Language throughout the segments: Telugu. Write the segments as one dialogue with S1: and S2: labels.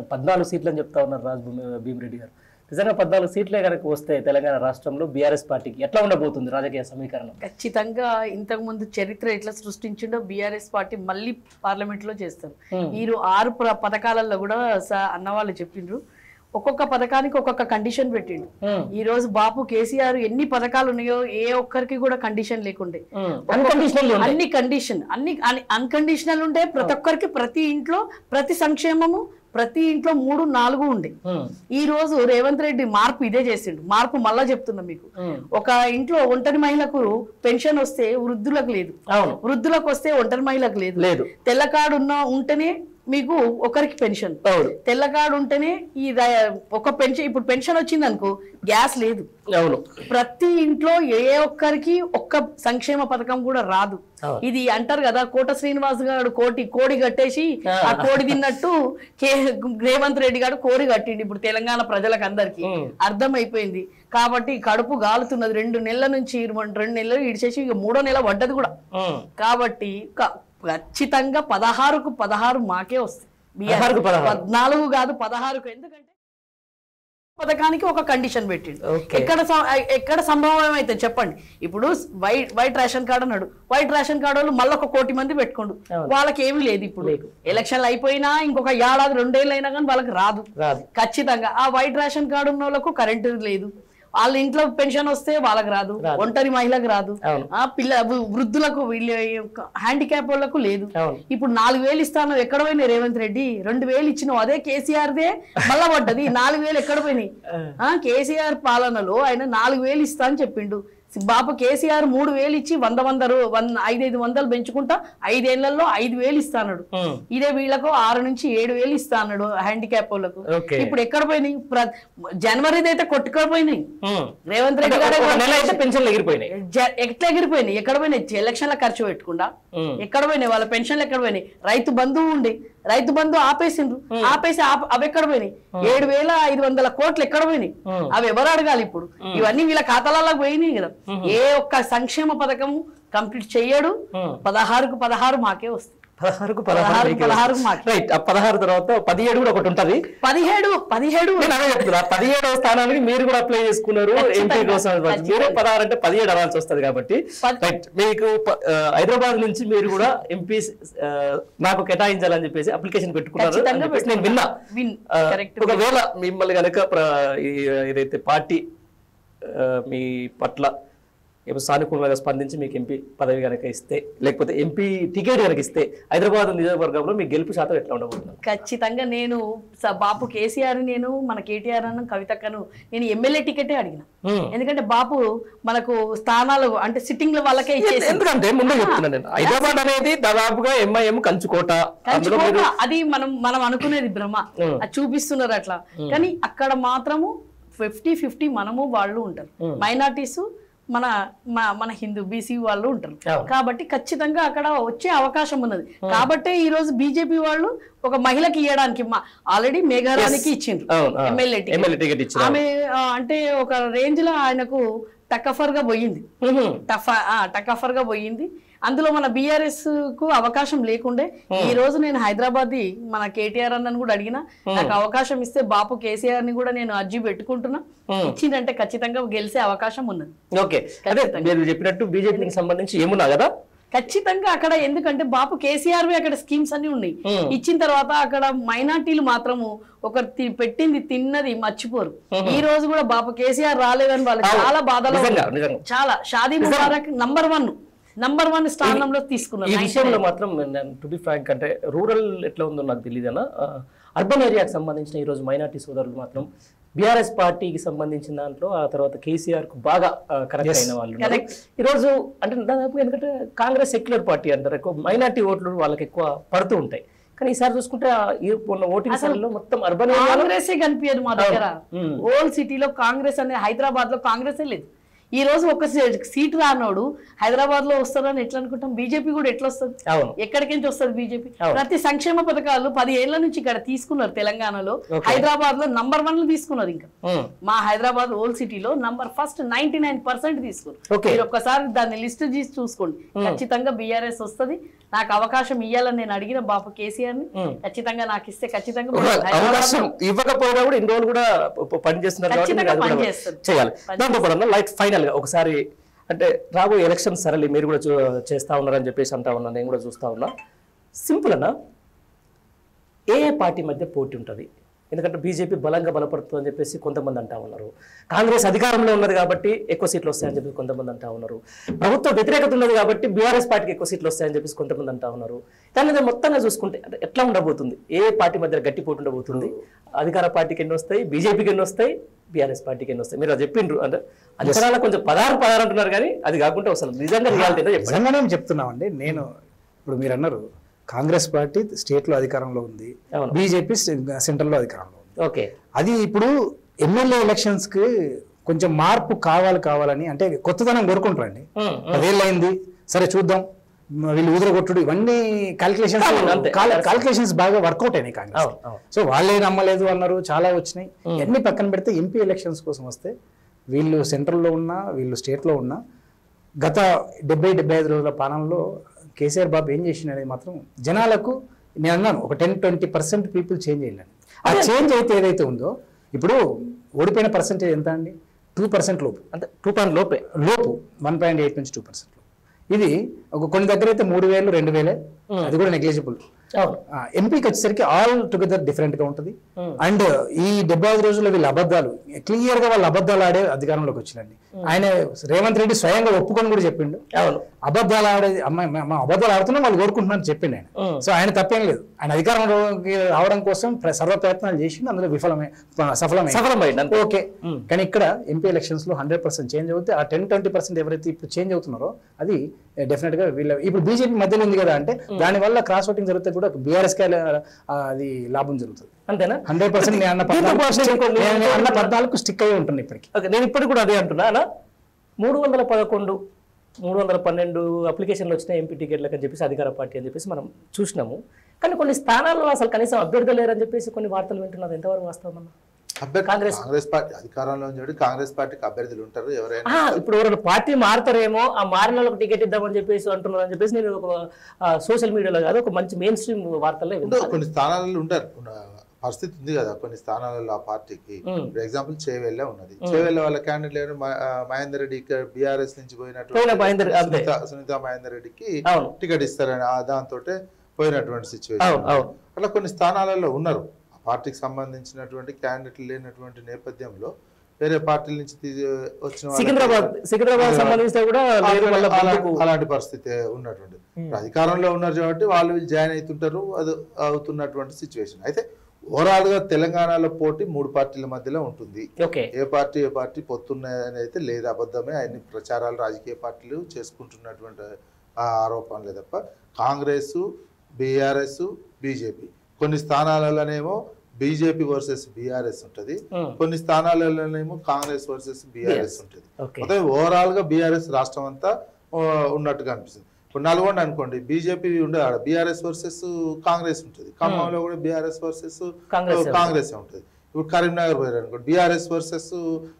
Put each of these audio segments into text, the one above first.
S1: పద్నాలుగు సీట్లు అని చెప్తా ఉన్నారు రాజ్ భూమి- భీమిరెడ్డి గారు నిజంగా పద్నాలుగు సీట్లే కనుక వస్తే తెలంగాణ రాష్ట్రంలో బీఆర్ఎస్ పార్టీకి ఎట్లా ఉండబోతుంది రాజకీయ సమీకరణం
S2: ఖచ్చితంగా ఇంతకు ముందు చరిత్ర ఎట్లా సృష్టించిండో బీఆర్ఎస్ పార్టీ మళ్ళీ పార్లమెంట్ లో చేస్తారు
S1: Hmm.
S2: ఈ రో- ఆరు ప్ర- పథకాలలో కూడా స- అన్నవాళ్ళు చెప్పిండ్రు ఒక్కొక్క పథకానికి ఒక్కొక్క కండిషన్ పెట్టిండు
S1: Hmm.
S2: ఈ రోజు బాపు కేసీఆర్ ఎన్ని పథకాలు ఉన్నాయో ఏ ఒక్కరికి కూడా కండిషన్ లేకుండే
S1: అన్కండిషనల్
S2: అన్ని కండిషన్ అన్ని అన్కండిషనల్ ఉండే ప్రతి ఒక్కరికి ప్రతి ఇంట్లో ప్రతి సంక్షేమము ప్రతి ఇంట్లో మూడు నాలుగు ఉండే ఈ రోజు రేవంత్ రెడ్డి మార్పు ఇదే చేసిండు మార్పు మళ్ళా చెప్తున్నా మీకు ఒక ఇంట్లో ఒంటరి మహిళకు పెన్షన్ వస్తే వృద్ధులకు లేదు
S1: అవును
S2: వృద్ధులకు వస్తే ఒంటరి మహిళకు లేదు
S1: లేదు
S2: తెల్ల కార్డు ఉన్న ఉంటేనే మీకు ఒకరికి పెన్షన్
S1: అవును
S2: తెల్ల కార్డు ఉంటేనే ఈ ర- ఒక పెన్షన్ ఇప్పుడు పెన్షన్ వచ్చింది అనుకో గ్యాస్ లేదు
S1: అవును
S2: ప్రతి ఇంట్లో ఏ ఒక్కరికి ఒక్క సంక్షేమ పథకం కూడా రాదు
S1: అవును.
S2: ఇది అంటారు కదా కోట శ్రీనివాస్ గారు కోటి కోడి కట్టేసి
S1: ఆ.
S2: ఆ కోడి తిన్నట్టు కే రేవంత్ రెడ్డి గారు కోడి కట్టిండి ఇప్పుడు తెలంగాణ ప్రజలకు అందరికి
S1: ఉమ్.
S2: అర్థమైపోయింది కాబట్టి కడుపు గాలుతున్నది రెండు నెలల నుంచి రెండు నెలలు ఇడిచేసి ఇక మూడో నెల పడ్డది కూడా
S1: ఉమ్.
S2: కాబట్టి క- ఖచ్చితంగా పదహారుకు పదహారు మాకే వస్తాయి
S1: పదహారుకు పదహారు.
S2: పద్నాలుగు కాదు పదహారుకు ఎందుకంటే పథకానికి ఒక కండిషన్ పెట్టిండు
S1: ఓకే.
S2: ఎక్కడ సం- ఎక్కడ సంభవం అయితే చెప్పండి ఇప్పుడు వైట్ వైట్ రేషన్ కార్డు అన్నాడు వైట్ రేషన్ కార్డు వాళ్ళు మళ్ళీ ఒక కోటి మంది పెట్టుకోండు
S1: అవును.
S2: వాళ్ళకి ఏమీ లేదు ఇప్పుడు
S1: లేదు.
S2: ఎలక్షన్లు అయిపోయినా ఇంకొక ఏడాది రెండేళ్ళు అయినా కానీ వాళ్ళకి రాదు
S1: రాదు
S2: ఖచ్చితంగా ఆ వైట్ రేషన్ కార్డు ఉన్న వాళ్ళకు కరెంటు లేదు వాళ్ళ ఇంట్లో పెన్షన్ వస్తే వాళ్ళకి రాదు
S1: రాదు.
S2: ఒంటరి మహిళకు రాదు
S1: అవును.
S2: ఆ పిల్ల వృ- వృద్ధులకు వీళ్ళ హ్యాండిక్యాప్ వాళ్ళకు లేదు
S1: అవును
S2: ఇప్పుడు నాలుగు వేలు ఇస్తాను ఎక్కడ పోయినాయి రేవంత్ రెడ్డి రెండు వేలు ఇచ్చినావు అదే కేసీఆర్ దే మళ్ళా పడ్డది నాలుగు వేలు ఎక్కడ పోయినాయి ఆ కేసీఆర్ పాలనలో ఆయన నాలుగు వేలు ఇస్తా అని చెప్పిండు బాప కేసీఆర్ మూడు వేలు ఇచ్చి వంద వంద రూ- వంద ఐదైదు వందలు పెంచుకుంటా ఐదేళ్లలో ఐదు వేలు ఇస్తాడు
S1: ఉమ్.
S2: ఇదే వీళ్ళకు ఆరు నుంచి ఏడు వేలు ఇస్తా అన్నాడు హ్యాండిక్యాప్ వాళ్ళకు
S1: ఓకే
S2: ఇప్పుడు ఎక్కడ పోయినాయి ప్ర- జనవరిది అయితే కొట్టుకోపోయినాయి
S1: ఉమ్.
S2: రేవంత్ రెడ్డి గారే
S1: ఒక నెల అయితే పెన్షన్లు ఎగిరిపోయినాయి
S2: జ- ఎట్లా ఎగిరిపోయినాయి ఎక్కడ పోయినాయి ఎలక్షన్ల ఖర్చు పెట్టుకుండా
S1: ఉమ్.
S2: ఎక్కడ పోయినాయి వాళ్ళ పెన్షన్లు ఎక్కడ పోయినాయి రైతు బంధువు ఉండి రైతు బంధు ఆపేసిండ్రు ఆపేసి ఆప- అవి ఎక్కడ పోయినాయి ఏడు వేల ఐదు వందల కోట్లు ఎక్కడ పోయినాయి
S1: ఉమ్.
S2: అవి ఎవరు అడగాలి ఇప్పుడు ఇవన్నీ వీళ్ళ ఖాతాలలో పోయినాయి కదా ఏ ఒక్క సంక్షేమ పథకము కంప్లీట్ చెయ్యడు
S1: ఉమ్.
S2: పదహారుకు పదహారు మాకే వస్తాయి
S1: పదహారుకు
S2: పదహారు
S1: పదహారు
S2: పదహారుకు మాకే
S1: రైట్ ఆ పదహారు తర్వాత పదిహేడు కూడా ఒకటి ఉంటది
S2: పదిహేడు పదిహేడు
S1: నేను అదే చెప్తున్నా పదిహేడవ స్థానానికి మీరు కూడా అప్లై చేసుకున్నారు
S2: ఖచ్చితంగా.
S1: ఎంపీ కోసం అవ్వచ్చు.
S2: ఖచ్చితంగా.
S1: మీరు పదహారు అంటే పదిహేడు అవ్వాల్సి వస్తుంది కాబట్టి
S2: పద్-
S1: రైట్ మీకు ప- ఆ, హైదరాబాద్ నుంచి మీరు కూడా ఎంపీ నాకు కేటాయించాలని చెప్పేసి అప్లికేషన్ పెట్టుకున్నారు అని
S2: ఖచ్చితంగా
S1: చెప్పేసి నేను విన్నా
S2: విన్
S1: ఆ,
S2: కరెక్ట్
S1: ఒకవేళ మిమ్మల్ని కనుక ప్ర- ఈ- ఏదైతే పార్టీ ఆ, మీ పట్ల ఏమో సానుకూలంగా స్పందించి మీకు ఎంపీ పదవి కనుక ఇస్తే లేకపోతే ఎంపీ టికెట్ కనుక ఇస్తే హైదరాబాద్ నియోజకవర్గంలో మీ గెలుపు శాతం ఎట్లా ఉండబోతుంది
S2: ఖచ్చితంగా నేను స- బాపు కేసీఆర్ నేను మన కేటీఆర్ అన్న కవితక్కను నేను ఎమ్మెల్యే టికెటే అడిగిన
S1: Hmm.
S2: ఎందుకంటే బాపు మనకు స్థానాలు అంటే సిట్టింగ్ల వాళ్ళకే ఇచ్చేసి
S1: ఎందుకంటే ముందే చెప్తున్నాను నేను హైదరాబాద్ అనేది దాదాపుగా ఎంఐఎం కంచుకోట అందులో మీరు
S2: కంచుకోట అది మనం మనం అనుకునేది భ్రమ
S1: Hmm.
S2: అది చూపిస్తున్నారు అట్లా కానీ అక్కడ మాత్రము ఫిఫ్టీ ఫిఫ్టీ మనము వాళ్ళు ఉంటారు మైనార్టీస్ మన మ- మన హిందూ బీసీ వాళ్ళు ఉంటారు
S1: అవును.
S2: కాబట్టి ఖచ్చితంగా అక్కడ వచ్చే అవకాశం ఉన్నది కాబట్టే ఈ రోజు బీజేపీ వాళ్ళు ఒక మహిళకి ఇవ్వడానికి ఆల్రెడీ మేఘారానికి ఇచ్చిండ్రు
S1: అవును, ఆ.
S2: MLA ticket.
S1: ఎమ్మెల్యే టికెట్ ఇచ్చారు
S2: ఆమె ఆ, అంటే ఒక రేంజ్ లో ఆయనకు టకఫర్ గా పోయింది టఫ్ టకఫర్ గా పోయింది అందులో మన బీఆర్ఎస్ కు అవకాశం లేకుండే ఈ రోజు నేను హైదరాబాద్ మన కేటీఆర్ అన్నను కూడా అడిగిన నాకు అవకాశం ఇస్తే బాపు కేసీఆర్ ని కూడా నేను అర్జీ పెట్టుకుంటున్నా ఇచ్చిందంటే ఖచ్చితంగా గెలిచే అవకాశం ఉన్నది
S1: ఓకే అదే మీరు చెప్పినట్టు బీజేపీకి సంబంధించి ఏమున్నా కదా
S2: ఖచ్చితంగా అక్కడ ఎందుకంటే బాపు కేసీఆర్ అక్కడ స్కీమ్స్ అన్ని ఉన్నాయి
S1: Hmm.
S2: ఇచ్చిన తర్వాత అక్కడ మైనార్టీలు మాత్రము ఒకరు తి- పెట్టింది తిన్నది మర్చిపోరు ఈ రోజు కూడా బాపు కేసీఆర్ రాలేదని వాళ్ళు
S1: అవును.
S2: చాలా బాధలో
S1: నిజంగా,
S2: ఉన్నారు.
S1: నిజంగా.
S2: చాలా Shaadi Mubarak number one number one స్థానంలో
S1: ఈ
S2: తీసుకున్నారు
S1: విషయంలో మాత్రం టు బి ఫ్రాంక్ అంటే రూరల్ ఎట్లా ఉందో నాకు తెలియదు అన్న అర్బన్ ఏరియాకి సంబంధించిన ఈ రోజు మైనార్టీ సోదరులు మాత్రం బీఆర్ఎస్ పార్టీకి సంబంధించిన దాంట్లో ఆ తర్వాత కేసీఆర్ కు బాగా కరెక్ట్ అయిన వాళ్ళు ఉన్నారు. ఈ రోజు అంటే దాదాపు ఎందుకంటే కాంగ్రెస్ సెక్యులర్ పార్టీ అంటారు ఎక్కువ మైనార్టీ ఓట్లు వాళ్ళకి ఎక్కువ పడుతూ ఉంటాయి కానీ ఈసారి చూసుకుంటే ఆ ఈ ఉన్న ఓటింగ్ సెల్లో మొత్తం అర్బన్ ఏరియాలో
S2: కాంగ్రెస్ కనిపించదు మా దగ్గర
S1: Hmm.
S2: ఓల్డ్ సిటీలో కాంగ్రెస్ అనే హైదరాబాద్ లో కాంగ్రెస్ లేదు ఈ రోజు ఒక సీ- సీట్ రానోడు హైదరాబాద్ లో వస్తారని ఎట్లా అనుకుంటాం బీజేపీ కూడా ఎట్లా వస్తుంది
S1: అవును
S2: ఎక్కడికి నుంచి వస్తుంది బీజేపీ
S1: అవును.
S2: ప్రతి సంక్షేమ పథకాలు పది ఏళ్ల నుంచి ఇక్కడ తీసుకున్నారు తెలంగాణలో
S1: Okay.
S2: హైదరాబాద్ లో నంబర్ వన్ తీసుకున్నారు ఇంకా
S1: ఉమ్.
S2: మా హైదరాబాద్ ఓల్డ్ సిటీలో number first ninety nine percent తీసుకున్నారు
S1: Okay.
S2: మీరు ఒక్కసారి దాన్ని లిస్ట్ చేసి చూసుకోండి ఖచ్చితంగా బీఆర్ఎస్ వస్తది నాకు అవకాశం ఇవ్వాలని నేను అడిగిన బాపు కేసీఆర్ ని
S1: Hmm.
S2: ఖచ్చితంగా నాకు ఇస్తే ఖచ్చితంగా
S1: ఒక
S2: హైదరాబాద్
S1: అవకాశం ఇవ్వకపోయినా కూడా ఇన్ని రోజులు కూడా ప- పని చేస్తున్నారు కాబట్టి
S2: ఖచ్చితంగా
S1: మీరు అది కూడా
S2: పనిచేస్తారు.
S1: చేయాలి దాంతో పాటు లైట్ ఫైనల్ గా ఒకసారి అంటే రాబోయే ఎలక్షన్ సరళి మీరు కూడా చూ- చేస్తా ఉన్నారని చెప్పేసి అంటా ఉన్నా నేను కూడా చూస్తా ఉన్నా సింపుల్ అన్న ఏ ఏ పార్టీ మధ్య పోటీ ఉంటుంది ఎందుకంటే బీజేపీ బలంగా బలపడుతుంది అని చెప్పేసి కొంతమంది అంటా ఉన్నారు కాంగ్రెస్ అధికారంలో ఉన్నది కాబట్టి ఎక్కువ సీట్లు వస్తాయని చెప్పేసి కొంతమంది అంటా ఉన్నారు ప్రభుత్వ వ్యతిరేకత ఉన్నది కాబట్టి బీఆర్ఎస్ పార్టీకి ఎక్కువ సీట్లు వస్తాయని చెప్పేసి కొంతమంది అంటా ఉన్నారు దాని మీద మొత్తంగా చూసుకుంటే అంటే ఎట్లా ఉండబోతుంది ఏ పార్టీ మధ్య గట్టి పోటీ ఉండబోతుంది అధికార పార్టీకి ఎన్ని వస్తాయి బీజేపీకి ఎన్ని వస్తాయి బీఆర్ఎస్ పార్టీకి ఎన్ని వస్తాయి మీరు అది చెప్పిండ్రు అంటే అంచనాల కొంచెం పదహారు పదహారు అంటున్నారు కానీ అది కాకుండా అసలు నిజంగా రియాలిటీ చెప్పండి
S3: నిజంగానే చెప్తున్నామండి నేను ఇప్పుడు మీరు అన్నారు కాంగ్రెస్ పార్టీ స్టేట్ లో అధికారంలో ఉంది
S1: అవును.
S3: బీజేపీ సెంట్రల్ లో అధికారంలో ఉంది
S1: ఓకే
S3: అది ఇప్పుడు ఎమ్మెల్యే ఎలక్షన్స్ కి కొంచెం మార్పు కావాలి కావాలని అంటే కొత్తదనం కోరుకుంటారండి
S1: ఉమ్,
S3: పదేళ్ళు అయింది సరే చూద్దాం మ- వీళ్ళు ఊదరగొట్టుడు ఇవన్నీ క్యాలిక్యులేషన్స్
S1: అవును, అంతే.
S3: క్యాలిక్యులేషన్స్ బాగా వర్కౌట్ అయినాయి కాంగ్రెస్
S1: అవును అవును
S3: సో వాళ్ళే నమ్మలేదు అన్నారు చాలా వచ్చినాయి అన్ని పక్కన పెడితే ఎంపీ ఎలక్షన్స్ కోసం వస్తే వీళ్ళు సెంట్రల్లో ఉన్నా వీళ్ళు స్టేట్లో ఉన్నా గత డెబ్బై డెబ్బై ఐదు రోజుల పాలనలో కేసీఆర్ బాబు ఏం చేసినది మాత్రం జనాలకు నేను అన్నాను ఒక ten twenty percent people change అయ్యాను ఆ చేంజ్ అయితే ఏదైతే ఉందో ఇప్పుడు ఓడిపోయిన పర్సెంటేజ్ ఎంత అండి టూ పర్సెంట్ లోపు
S1: అంటే టూ పాయింట్ లోపే
S3: లోపు వన్ పాయింట్ ఎయిట్ నుంచి టూ పర్సెంట్ ఇది ఒక కొన్ని దగ్గర అయితే మూడు వేలు రెండు వేలే అది కూడా నెగ్లిజిబుల్
S1: అవును
S3: ఎంపీకి వచ్చేసరికి ఆల్ టుగెదర్ డిఫరెంట్ గా ఉంటుంది
S1: Hmm.
S3: అండ్ ఈ డెబ్బై ఐదు రోజుల్లో వీళ్ళ అబద్ధాలు క్లియర్ గా వాళ్ళు అబద్ధాలు ఆడే అధికారంలోకి వచ్చినండి ఆయన రేవంత్ రెడ్డి స్వయంగా ఒప్పుకొని కూడా చెప్పిండు
S1: అవును
S3: అబద్ధాలు ఆడేది అమ్మాయి మా అబద్ధాలు ఆడుతున్నాం వాళ్ళు కోరుకుంటున్నారని చెప్పిండు ఆయన
S1: Hmm.
S3: సో ఆయన తప్పేం లేదు ఆయన అధికారంలోకి రావడం కోసం ప్ర- సర్వ ప్రయత్నాలు చేసి అందులో విఫలమే సఫలమే
S1: సఫలమైంది అంతే
S3: ఓకే
S1: Hmm.
S3: కానీ ఇక్కడ ఎంపీ ఎలక్షన్స్ లో హండ్రెడ్ పర్సెంట్ చేంజ్ అవుతే ఆ టెన్ ట్వంటీ పర్సెంట్ ఎవరైతే ఇప్పుడు చేంజ్ అవుతున్నారో అది డెఫినెట్ గా వీళ్ళ ఇప్పుడు బీజేపీ మధ్యలో ఉంది కదా అంటే దాని వల్ల క్రాస్ ఓటింగ్ జరిగితే కూడా బీఆర్ఎస్ కి ఆ, అది లాభం జరుగుతుంది
S1: అంతేనా
S3: హండ్రెడ్ పర్సెంట్ నేను అన్న
S1: దీంతో
S3: పద్నాలుగు
S1: పాటు
S3: stick-
S1: ఇంకొన్ని-
S3: నేను అన్న పద్నాలుగు స్టిక్ అయ్యి ఉంటుంది ఇప్పటికి
S1: ఓకే నేను ఇప్పటికి కూడా అదే అంటున్నా అన్న మూడు వందల పదకొండు మూడు వందల పన్నెండు అప్లికేషన్లు వచ్చినాయి ఎంపీ టికెట్లకు అని చెప్పేసి అధికార పార్టీ అని చెప్పేసి మనం చూసినాము కానీ కొన్ని స్థానాల్లో అసలు కనీసం అభ్యర్థులు లేరని చెప్పేసి కొన్ని వార్తలు వింటున్నది ఎంతవరకు వాస్తవం అన్న
S4: అభ్యర్థి
S1: కాంగ్రెస్-
S4: కాంగ్రెస్ పార్టీ అధికారంలో ఉంది కాంగ్రెస్ పార్టీకి అభ్యర్థులు ఉంటారు ఎవరైనా
S1: ఆహా, ఇప్పుడు ఎవరైనా పార్టీ మారుతారేమో ఆ మారిన వాళ్ళకి టికెట్ ఇద్దామని చెప్పేసి అంటున్నారు అని చెప్పేసి నేను ఒక సోషల్ మీడియాలో కాదు ఒక మంచి మెయిన్ స్ట్రీమ్ వార్తల్లో
S4: ఉండవు
S1: విన్నాను.
S4: కొన్ని స్థానాలలో ఉంటారు ఉన్న పరిస్థితి ఉంది కదా కొన్ని స్థానాలలో ఆ పార్టీకి
S1: ఉమ్.
S4: ఫర్ ఎగ్జాంపుల్ చేవెళ్ళ ఉన్నది చేవెళ్ళ వాళ్ళ క్యాండిడేట్ ఎవరు? మ- ఆ, మహేందర్ రెడ్డి ఇక్కడ బీఆర్ఎస్ నుంచి
S1: పోయిన
S4: పోయినటువంటి
S1: మహేందర్ అంతే.
S4: సునీత సునీత మహేందర్ రెడ్డికి
S1: అవును
S4: టికెట్ ఇస్తారని ఆ దాంతో పోయినటువంటి
S1: అవును
S4: సిచ్యువేషన్
S1: అవును
S4: అట్లా కొన్ని స్థానాలలో ఉన్నారు ఆ పార్టీకి సంబంధించినటువంటి క్యాండిడేట్లు లేనటువంటి నేపథ్యంలో వేరే పార్టీల నుంచి తీ- వచ్చిన వాళ్ళకి-
S1: సికింద్రాబాద్ సికింద్రాబాద్ సంబంధించి కూడా లేదు మళ్ళీ
S4: అలా-
S1: ముందుకు.
S4: అలాంటి పరిస్థితి ఉన్నటువంటి ఇప్పుడు అధికారంలో ఉన్నారు కాబట్టి వాళ్ళు వీళ్ళు జాయిన్ అవుతుంటారు అది అవుతున్నటువంటి సిచ్యువేషన్ అయితే ఓవరాల్ గా తెలంగాణలో పోటీ మూడు పార్టీల మధ్యలో ఉంటుంది
S1: ఓకే
S4: ఏ పార్టీ ఏ పార్టీ పొత్తున్నాయని అయితే లేదు అబద్ధమే అన్ని ప్రచారాలు రాజకీయ పార్టీలు చేసుకుంటున్నటువంటి ఆ ఆరోపణలే తప్ప కాంగ్రెస్ బీఆర్ఎస్ బీజేపీ కొన్ని స్థానాలలోనేమో బీజేపీ వర్సెస్ బీఆర్ఎస్ ఉంటుంది
S1: ఉమ్.
S4: కొన్ని స్థానాలలోనేమో కాంగ్రెస్ వర్సెస్ బీఆర్ఎస్ ఉంటుంది
S1: ఓకే
S4: మొత్తం ఓవరాల్ గా బీఆర్ఎస్ రాష్ట్రం అంతా ఆ, ఉన్నట్టుగా అనిపిస్తుంది ఇప్పుడు నల్గొండ అనుకోండి బీజేపీ ఉండే ఆడ బీఆర్ఎస్ వర్సెస్ కాంగ్రెస్ ఉంటుంది ఖమ్మంలో కూడా బీఆర్ఎస్ వర్సెస్
S1: కాంగ్రెస్
S4: కాంగ్రెస్ ఉంటుంది ఇప్పుడు కరీంనగర్ పోయారు అనుకోండి బీఆర్ఎస్ వర్సెస్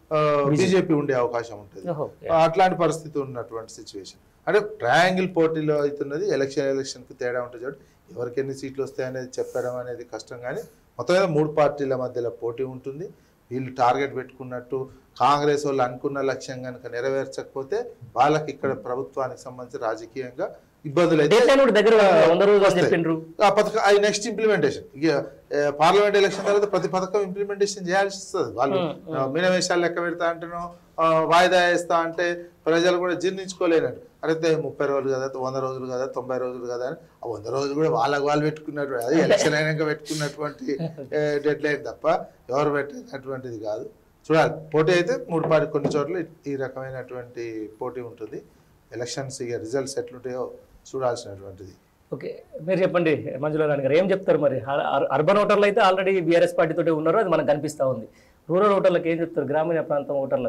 S4: బీజేపీ ఉండే అవకాశం ఉంటుంది
S1: ఓహో,
S4: అట్లాంటి పరిస్థితి ఉన్నటువంటి సిచ్యువేషన్ అంటే ట్రయాంగిల్ పోటీలో అవుతున్నది ఎలక్షన్ ఎలక్షన్ కి తేడా ఉంటుంది చూడండి ఎవరికి ఎన్ని సీట్లు వస్తాయనేది చెప్పడం అనేది కష్టం కానీ మొత్తం మీద మూడు పార్టీల మధ్యలో పోటీ ఉంటుంది వీళ్ళు టార్గెట్ పెట్టుకున్నట్టు కాంగ్రెస్ వాళ్ళు అనుకున్న లక్ష్యం కనుక నెరవేర్చకపోతే వాళ్ళకి ఇక్కడ ప్రభుత్వానికి సంబంధించి రాజకీయంగా ఇబ్బందులు అయితే
S1: డేట్ లైన్ కూడా దగ్గర వంద రోజులు అని
S4: వస్తాయి.
S1: చెప్పిండ్రు
S4: ఆ పథకం అది నెక్స్ట్ ఇంప్లిమెంటేషన్ ఇక పార్లమెంట్ ఎలక్షన్ తర్వాత ప్రతి పథకం ఇంప్లిమెంటేషన్ చేయాల్సి వస్తుంది వాళ్ళు
S1: ఉమ్,
S4: ఆ, మీనవేషాలు లెక్క పెడతా అంటేనో ఆ, వాయిదా వేస్తా అంటే ప్రజలు కూడా జీర్ణించుకోలేనట్టు అరే ముప్పై రోజులు కదా వంద రోజులు కదా తొంభై రోజులు కదా అని ఆ వంద రోజులు కూడా వాళ్ళకి వాళ్ళు పెట్టుకున్నటువంటి అది ఎలక్షన్ అయినాక పెట్టుకున్నటువంటి డెడ్ లైన్ తప్ప ఎవరు పెట్టినటువంటిది కాదు చూడాలి పోటీ అయితే మూడు పార్టీ కొన్ని చోట్ల ఈ రకమైనటువంటి పోటీ ఉంటుంది ఎలక్షన్స్ ఇక రిజల్ట్స్ ఎట్లుంటాయో చూడాల్సినటువంటిది
S1: ఓకే మీరు చెప్పండి మంజుల రాణి గారు ఏం చెప్తారు మరి అర్- అర్- అర్బన్ ఓటర్లు అయితే ఆల్రెడీ బీఆర్ఎస్ పార్టీ తోటే ఉన్నారు అది మనకు కనిపిస్తా ఉంది రూరల్ ఓటర్లకు ఏం చెప్తారు గ్రామీణ ప్రాంతం ఓటర్లకు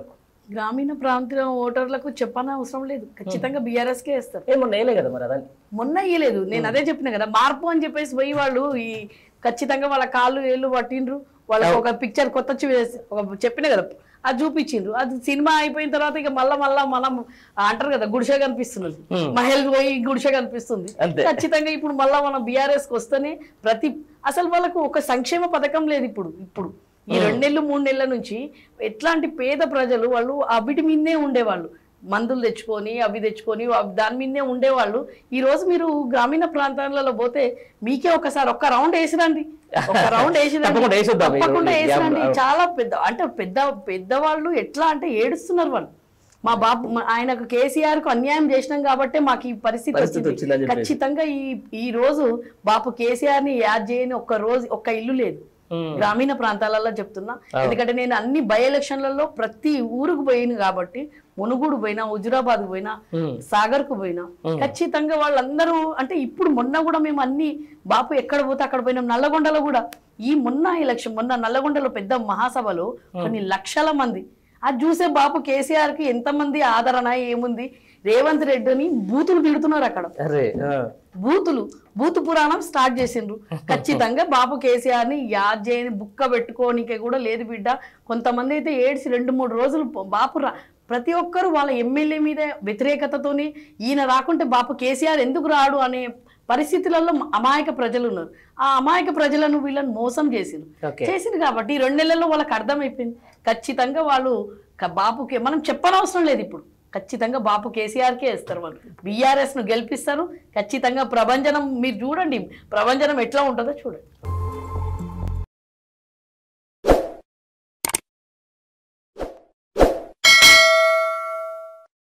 S2: గ్రామీణ ప్రాంత ఓటర్లకు చెప్పని అవసరం లేదు ఖచ్చితంగా బీఆర్ఎస్ కే వేస్తారు
S1: ఏమో నేలే కదా మరి అదని
S2: మొన్న ఇయ్యలేదు నేను అదే చెప్పిన కదా మార్పు అని చెప్పేసి పోయి వాళ్ళు ఈ ఖచ్చితంగా వాళ్ళ కాళ్ళు ఏళ్ళు పట్టిండ్రు వాళ్ళకి ఒక పిక్చర్ కొత్త చూ- ఒక చెప్పిన కదా అది చూపించిండ్రు అది సినిమా అయిపోయిన తర్వాత ఇక మళ్ళా మళ్ళా మనం అంటారు కదా గుడిసె కనిపిస్తున్నది మహల్ పోయి గుడిసె కనిపిస్తుంది
S1: అంతే.
S2: ఖచ్చితంగా ఇప్పుడు మళ్ళా మనం బీఆర్ఎస్ కి వస్తేనే ప్రతి అసలు వాళ్ళకు ఒక సంక్షేమ పథకం లేదు ఇప్పుడు ఇప్పుడు ఈ రెండు నెలలు మూడు నెలల నుంచి ఎట్లాంటి పేద ప్రజలు వాళ్ళు అవిటి మీదనే ఉండేవాళ్ళు మందులు తెచ్చుకొని అవి తెచ్చుకొని అవి దాని మీదనే ఉండేవాళ్ళు ఈ రోజు మీరు గ్రామీణ ప్రాంతాలలో పోతే మీకే ఒకసారి ఒక్క రౌండ్ వేసిరండి ఒక రౌండ్ వేసిరండి
S1: తప్పకుండా వేసొద్దాం ఈ-
S2: తప్పకుండా
S1: ఈ
S2: వేసిరండి
S1: గ్యాప్-
S2: చాలా పెద్ద అంటే పెద్ద పెద్దవాళ్ళు ఎట్లా అంటే ఏడుస్తున్నారు వాళ్ళు మా బాబు మా- ఆయనకు కేసీఆర్ కు అన్యాయం చేసినాం కాబట్టి మాకు ఈ పరిస్థితి
S1: పరిస్థితి
S2: వచ్చింది
S1: వచ్చిందని చెప్పేసి.
S2: ఖచ్చితంగా ఈ ఈ రోజు బాపు కేసీఆర్ ని యాద్ చేయని ఒక్క రోజు ఒక్క ఇల్లు లేదు
S1: ఉమ్.
S2: గ్రామీణ ప్రాంతాలలో చెప్తున్నా ఎందుకంటే నేను అన్ని బై ఎలక్షన్లలో ప్రతి ఊరుకు పోయిన కాబట్టి మునుగోడు పోయినా హుజురాబాద్ పోయినా
S1: ఉమ్.
S2: సాగర్ కు పోయినా ఖచ్చితంగా వాళ్ళందరూ అంటే ఇప్పుడు మొన్న కూడా మేము అన్ని బాపు ఎక్కడ పోతే అక్కడ పోయినాం నల్లగొండలో కూడా ఈ మొన్న ఎలక్షన్ మొన్న నల్లగొండలో పెద్ద మహాసభలో కొన్ని లక్షల మంది అది చూసే బాపు కేసీఆర్ కి ఎంతమంది ఆదరణ ఏముంది రేవంత్ రెడ్డిని బూతులు తిడుతున్నారు అక్కడ
S1: అరే ఆ.
S2: బూతులు బూతు పురాణం స్టార్ట్ చేసిండ్రు ఖచ్చితంగా బాబు కేసీఆర్ ని యాద్ చేయని బుక్క పెట్టుకోనికే కూడా లేదు బిడ్డ కొంతమంది అయితే ఏడ్చి రెండు మూడు రోజులు ప- బాపు రా ప్రతి ఒక్కరు వాళ్ళ ఎమ్మెల్యే మీద వ్యతిరేకతతోని ఈయన రాకుంటే బాపు కేసీఆర్ ఎందుకు రాడు అనే పరిస్థితులలో అమాయక ప్రజలు ఉన్నారు ఆ అమాయక ప్రజలను వీళ్ళని మోసం చేసిండ్రు
S1: Okay.
S2: చేసింది కాబట్టి ఈ రెండు నెలల్లో వాళ్ళకి అర్థమైపోయింది ఖచ్చితంగా వాళ్ళు క- బాపుకి మనం చెప్పనవసరం లేదు ఇప్పుడు ఖచ్చితంగా బాపు కేసీఆర్కే వేస్తారు వాళ్ళు బీఆర్ఎస్ ను గెలిపిస్తారు ఖచ్చితంగా ప్రభంజనం మీరు చూడండి ప్రభంజనం ఎట్లా ఉంటుందో చూడండి